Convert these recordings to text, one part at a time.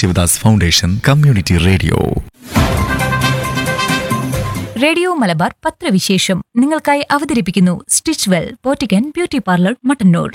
Sivadas foundation community radio radio Malabar പത്രവിശേഷം നിങ്ങൾക്കായി അവതരിപ്പിക്കുന്നു Stitchwell boutique beauty parlour Mattannur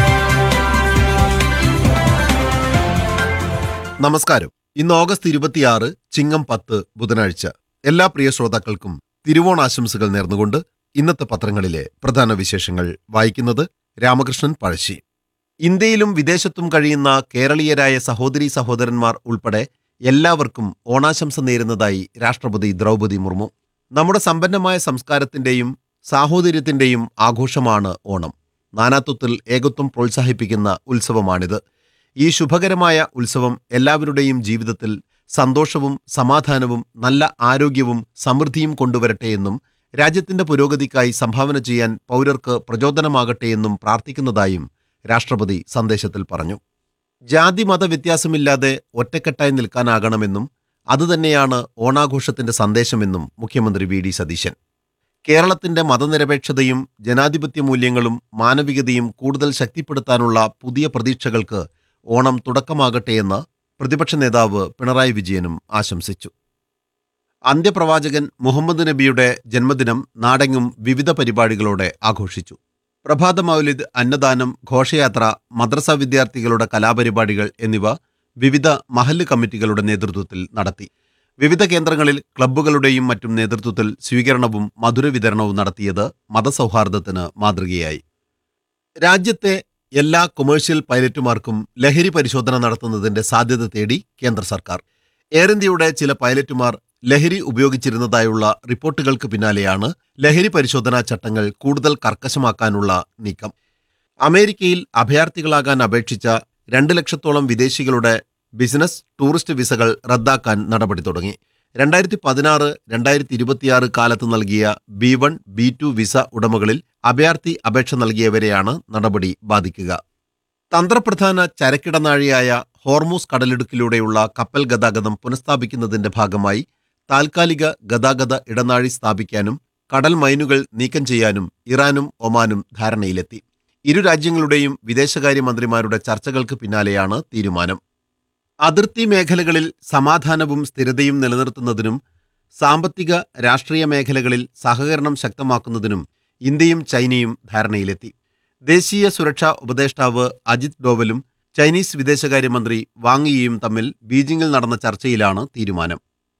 നമസ്കാരം ഇന്ന് ഓഗസ്റ്റ് ഇരുപത്തിയാറ് ചിങ്ങം പത്ത് ബുധനാഴ്ച എല്ലാ പ്രിയ ശ്രോതാക്കൾക്കും തിരുവോണാശംസകൾ നേർന്നുകൊണ്ട് ഇന്നത്തെ പത്രങ്ങളിലെ പ്രധാന വിശേഷങ്ങൾ വായിക്കുന്നത് രാമകൃഷ്ണൻ പഴശ്ശി ഇന്ത്യയിലും വിദേശത്തും കഴിയുന്ന കേരളീയരായ സഹോദരീ സഹോദരന്മാർ ഉൾപ്പെടെ എല്ലാവർക്കും ഓണാശംസ നേരുന്നതായി രാഷ്ട്രപതി ദ്രൗപദി മുർമു നമ്മുടെ സമ്പന്നമായ സംസ്കാരത്തിന്റെയും സാഹോദര്യത്തിന്റെയും ആഘോഷമാണ് ഓണം നാനാത്വത്തിൽ ഏകത്വം പ്രോത്സാഹിപ്പിക്കുന്ന ഉത്സവമാണിത് ഈ ശുഭകരമായ ഉത്സവം എല്ലാവരുടെയും ജീവിതത്തിൽ സന്തോഷവും സമാധാനവും നല്ല ആരോഗ്യവും സമൃദ്ധിയും കൊണ്ടുവരട്ടെ എന്നും രാജ്യത്തിന്റെ പുരോഗതിക്കായി സംഭാവന ചെയ്യാൻ പൗരർക്ക് പ്രചോദനമാകട്ടെ എന്നും പ്രാർത്ഥിക്കുന്നതായും രാഷ്ട്രപതി സന്ദേശത്തിൽ പറഞ്ഞു ജാതി മത വ്യത്യാസമില്ലാതെ ഒറ്റക്കെട്ടായി നിൽക്കാനാകണമെന്നും അതുതന്നെയാണ് ഓണാഘോഷത്തിന്റെ സന്ദേശമെന്നും മുഖ്യമന്ത്രി വി ഡി സതീശൻ കേരളത്തിന്റെ മതനിരപേക്ഷതയും ജനാധിപത്യ മൂല്യങ്ങളും മാനവികതയും കൂടുതൽ ശക്തിപ്പെടുത്താനുള്ള പുതിയ പ്രതീക്ഷകൾക്ക് ഓണം തുടക്കമാകട്ടെയെന്ന് പ്രതിപക്ഷ നേതാവ് പിണറായി വിജയനും ആശംസിച്ചു അന്ത്യപ്രവാചകൻ മുഹമ്മദ് നബിയുടെ ജന്മദിനം നാടെങ്ങും വിവിധ പരിപാടികളോടെ ആഘോഷിച്ചു പ്രഭാത മൗലിദ് അന്നദാനം ഘോഷയാത്ര മദ്രസ വിദ്യാർത്ഥികളുടെ കലാപരിപാടികൾ എന്നിവ വിവിധ മഹല്ല് കമ്മിറ്റികളുടെ നേതൃത്വത്തിൽ നടത്തി വിവിധ കേന്ദ്രങ്ങളിൽ ക്ലബ്ബുകളുടെയും മറ്റും നേതൃത്വത്തിൽ സ്വീകരണവും മധുരവിതരണവും നടത്തിയത് മതസൗഹാർദ്ദത്തിന് മാതൃകയായി രാജ്യത്തെ എല്ലാ കൊമേഴ്ഷ്യൽ പൈലറ്റുമാർക്കും ലഹരി പരിശോധന നടത്തുന്നതിന്റെ സാധ്യത തേടി കേന്ദ്ര സർക്കാർ എയർ ഇന്ത്യയുടെ ചില പൈലറ്റുമാർ ലഹരി ഉപയോഗിച്ചിരുന്നതായുള്ള റിപ്പോർട്ടുകൾക്ക് പിന്നാലെയാണ് ലഹരി പരിശോധനാ ചട്ടങ്ങൾ കൂടുതൽ കർക്കശമാക്കാനുള്ള നീക്കം അമേരിക്കയിൽ അഭയാർത്ഥികളാകാൻ അപേക്ഷിച്ച രണ്ട് ലക്ഷത്തോളം വിദേശികളുടെ ബിസിനസ് ടൂറിസ്റ്റ് വിസകൾ റദ്ദാക്കാൻ നടപടി തുടങ്ങി രണ്ടായിരത്തി പതിനാറ് രണ്ടായിരത്തി ഇരുപത്തിയാറ് കാലത്ത് നൽകിയ B one B two visa ഉടമകളിൽ അഭയാർത്ഥി അപേക്ഷ നൽകിയവരെയാണ് നടപടി ബാധിക്കുക തന്ത്രപ്രധാന ചരക്കിടനാഴിയായ ഹോർമൂസ് കടലിടുക്കിലൂടെയുള്ള കപ്പൽ ഗതാഗതം പുനഃസ്ഥാപിക്കുന്നതിന്റെ ഭാഗമായി താൽക്കാലിക ഗതാഗത ഇടനാഴി സ്ഥാപിക്കാനും കടൽ മൈനുകൾ നീക്കം ചെയ്യാനും ഇറാനും ഒമാനും ധാരണയിലെത്തി ഇരു രാജ്യങ്ങളുടെയും വിദേശകാര്യമന്ത്രിമാരുടെ ചർച്ചകൾക്ക് പിന്നാലെയാണ് തീരുമാനം അതിർത്തി മേഖലകളിൽ സമാധാനവും സ്ഥിരതയും നിലനിർത്തുന്നതിനും സാമ്പത്തിക രാഷ്ട്രീയ മേഖലകളിൽ സഹകരണം ശക്തമാക്കുന്നതിനും ഇന്ത്യയും ചൈനയും ധാരണയിലെത്തി ദേശീയ സുരക്ഷാ ഉപദേഷ്ടാവ് അജിത് ഡോവലും ചൈനീസ് വിദേശകാര്യമന്ത്രി വാങ് യിയും തമ്മിൽ ബീജിംഗിൽ നടന്ന ചർച്ചയിലാണ് തീരുമാനം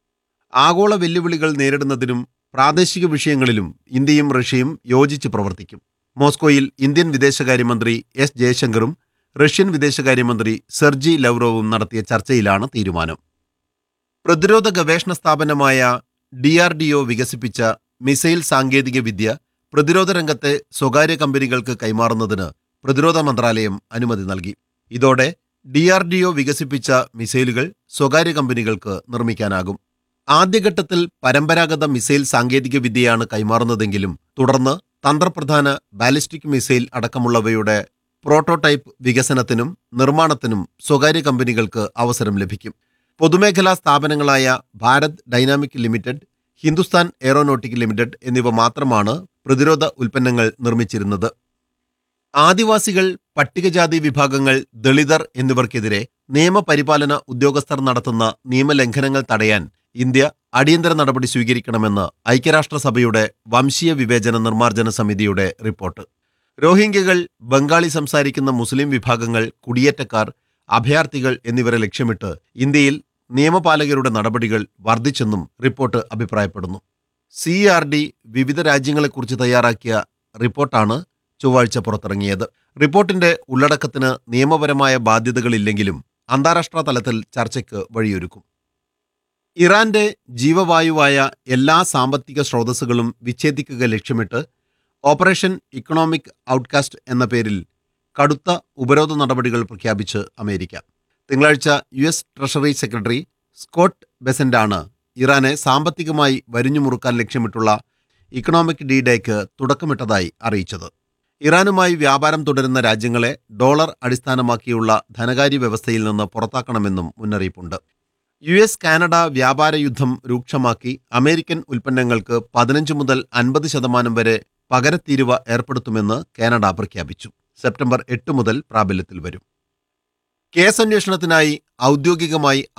ആഗോള വെല്ലുവിളികൾ നേരിടുന്നതിനും പ്രാദേശിക വിഷയങ്ങളിലും ഇന്ത്യയും റഷ്യയും യോജിച്ച് പ്രവർത്തിക്കും മോസ്കോയിൽ ഇന്ത്യൻ വിദേശകാര്യമന്ത്രി എസ് ജയശങ്കറും റഷ്യൻ വിദേശകാര്യമന്ത്രി സെർജി ലവ്റോവും നടത്തിയ ചർച്ചയിലാണ് തീരുമാനം പ്രതിരോധ ഗവേഷണ സ്ഥാപനമായ ഡി ആർ ഡി ഒ വികസിപ്പിച്ച മിസൈൽ സാങ്കേതിക വിദ്യ പ്രതിരോധ രംഗത്തെ സ്വകാര്യ കമ്പനികൾക്ക് കൈമാറുന്നതിന് പ്രതിരോധ മന്ത്രാലയം അനുമതി നൽകി ഇതോടെ ഡി ആർ ഡി ഒ വികസിപ്പിച്ച മിസൈലുകൾ സ്വകാര്യ കമ്പനികൾക്ക് നിർമ്മിക്കാനാകും ആദ്യഘട്ടത്തിൽ പരമ്പരാഗത മിസൈൽ സാങ്കേതിക വിദ്യയാണ് കൈമാറുന്നതെങ്കിലും തുടർന്ന് തന്ത്രപ്രധാന ബാലിസ്റ്റിക് മിസൈൽ അടക്കമുള്ളവയുടെ പ്രോട്ടോടൈപ്പ് വികസനത്തിനും നിർമ്മാണത്തിനും സ്വകാര്യ കമ്പനികൾക്ക് അവസരം ലഭിക്കും പൊതുമേഖലാ സ്ഥാപനങ്ങളായ Bharat dynamic limited Hindustan aeronautic limited എന്നിവ മാത്രമാണ് പ്രതിരോധ ഉൽപ്പന്നങ്ങൾ നിർമ്മിച്ചിരുന്നത് ആദിവാസികൾ പട്ടികജാതി വിഭാഗങ്ങൾ ദളിതർ എന്നിവർക്കെതിരെ നിയമപരിപാലന ഉദ്യോഗസ്ഥർ നടത്തുന്ന നിയമലംഘനങ്ങൾ തടയാൻ ഇന്ത്യ അടിയന്തര നടപടി സ്വീകരിക്കണമെന്ന് ഐക്യരാഷ്ട്രസഭയുടെ വംശീയ വിവേചന നിർമ്മാർജ്ജന സമിതിയുടെ റിപ്പോർട്ട് രോഹിംഗ്യകൾ ബംഗാളി സംസാരിക്കുന്ന മുസ്ലിം വിഭാഗങ്ങൾ കുടിയേറ്റക്കാർ അഭയാർത്ഥികൾ എന്നിവരെ ലക്ഷ്യമിട്ട് ഇന്ത്യയിൽ നിയമപാലകരുടെ നടപടികൾ വർദ്ധിച്ചെന്നും റിപ്പോർട്ട് അഭിപ്രായപ്പെടുന്നു സി ആർ ഡി വിവിധ രാജ്യങ്ങളെക്കുറിച്ച് തയ്യാറാക്കിയ റിപ്പോർട്ടാണ് ചൊവ്വാഴ്ച പുറത്തിറങ്ങിയത് റിപ്പോർട്ടിന്റെ ഉള്ളടക്കത്തിന് നിയമപരമായ ബാധ്യതകളില്ലെങ്കിലും അന്താരാഷ്ട്ര തലത്തിൽ ചർച്ചയ്ക്ക് വഴിയൊരുക്കും ഇറാന്റെ ജീവവായുവായ എല്ലാ സാമ്പത്തിക സ്രോതസ്സുകളും വിച്ഛേദിക്കുക ലക്ഷ്യമിട്ട് ഓപ്പറേഷൻ ഇക്കണോമിക് ഔട്ട്കാസ്റ്റ് എന്ന പേരിൽ കടുത്ത ഉപരോധ നടപടികൾ പ്രഖ്യാപിച്ച് അമേരിക്ക തിങ്കളാഴ്ച U S treasury secretary Scott ബെസന്റാണ് ഇറാനെ സാമ്പത്തികമായി വരിഞ്ഞുമുറുക്കാൻ ലക്ഷ്യമിട്ടുള്ള ഇക്കണോമിക് ഡി ഡേക്ക് തുടക്കമിട്ടതായി അറിയിച്ചത് ഇറാനുമായി വ്യാപാരം തുടരുന്ന രാജ്യങ്ങളെ ഡോളർ അടിസ്ഥാനമാക്കിയുള്ള ധനകാര്യ വ്യവസ്ഥയിൽ നിന്ന് പുറത്താക്കണമെന്നും മുന്നറിയിപ്പുണ്ട് യു എസ് കാനഡ വ്യാപാര യുദ്ധം രൂക്ഷമാക്കി അമേരിക്കൻ ഉൽപ്പന്നങ്ങൾക്ക് പതിനഞ്ച് മുതൽ അൻപത് ശതമാനം വരെ പകരത്തീരുവ ഏർപ്പെടുത്തുമെന്ന് കാനഡ പ്രഖ്യാപിച്ചു സെപ്റ്റംബർ എട്ട് മുതൽ പ്രാബല്യത്തിൽ വരും കേസന്വേഷണത്തിനായി ഔദ്യോഗികമായി